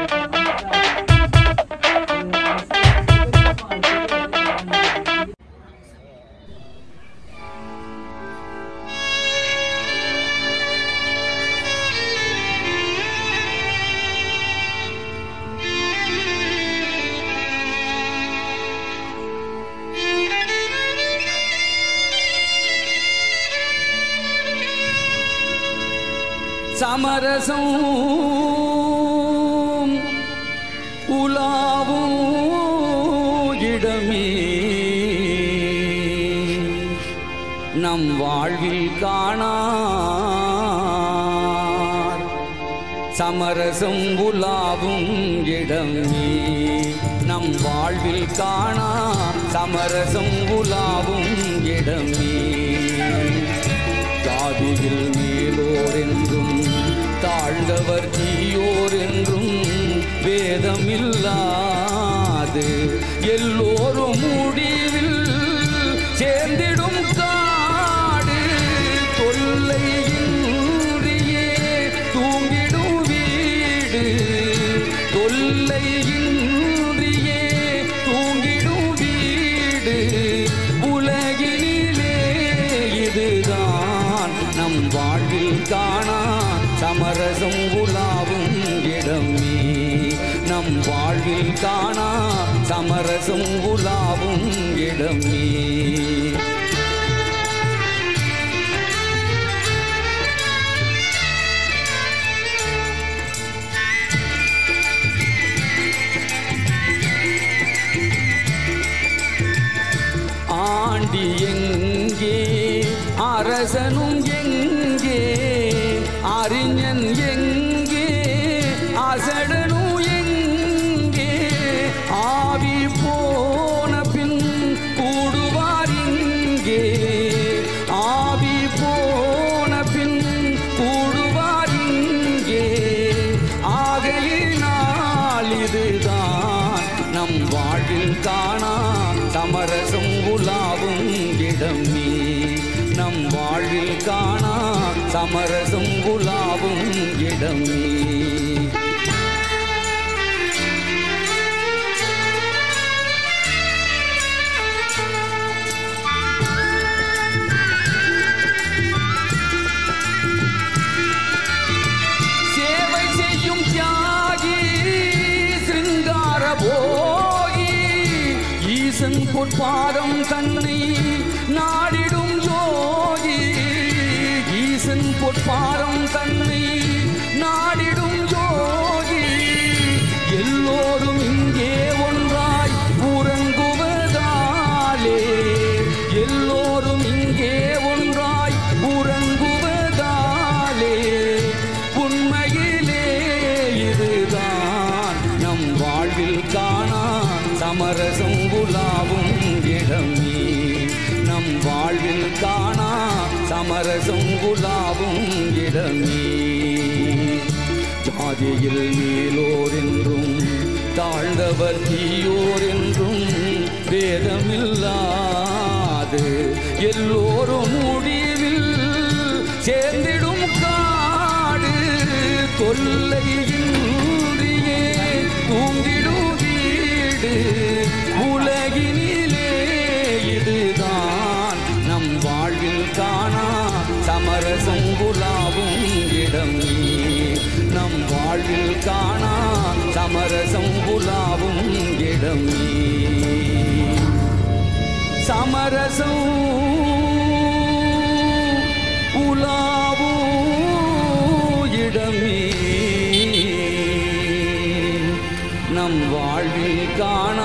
சமரசம் உலாவும் இடமே நம் வாழ்வில் காணார் சமரசம் உலாவும் இடமே நம் வாழ்வில் காணா சமரசம் உலாவும் இடமே ஜாதியில் மேலோர் என்றும் தாழ்ந்தவர் தீயோர் என்றும் வேதமில்லாது எல்லோரும் முடிவில் சேர்ந்திடும் காடு தொல்லையின்றியே தூங்கிடும் வீடு தொல்லையின்றியே தூங்கிடும் வீடு உலகினிலே இதுதான் நம் வாழ்வில் காணா சமரசம் உலாவும் இடமே நம் வாழ்வில் காணா சமரசம் உலாவும் இடமே ஆண்டி எங்கே அரசனும் எங்கே அறிஞன் எங்கே அசடனும் எங்கே ஆவி போன பின் கூடுவார் இங்கே ஆவி போன பின் கூடுவார் இங்கே ஆகையினால் இதுதான் நம் வாழ்வில் காணா சமரசம் உலாவும் இடமே நம் வாழ்வில் காணா சமரசம் உலாவும் இடமே சேவை செய்யும் தியாகி சிருங்கார போகி ஈசன் பொற்பாதம் தன்னை நாடிடும் யோகி ஈசன் பொற்பாதம் தன்னை நாடிடும் யோகி எல்லோரும் இங்கே ஒன்றாய் உறங்குவதாலே எல்லோரும் இங்கே ஒன்றாய் உறங்குவதாலே உண்மையிலே இதுதான் நம் வாழ்வில் காணா சமரசம் உலாவும் இடமே நம் வாழ்வில் காணா சமரசம் உலாவும் இடமே ஜாதியில் மேலோர் என்றும் தாழ்ந்தவர் தீயோர் என்றும் வேதமில்லாது எல்லோரும் முடிவில் சேர்ந்திடும் காடு தொல்லையின்றியே தூங்கிடும் வீடு உலகினிலே இதுதான் நம் வாழ்வில் காணா சமரசம் உலாவும் இடமே நம் வாழ்வில் காணா சமரசம் உலாவும் இடமே சமரசம் உலாவும் இடமே நம் வாழ்வில் காணா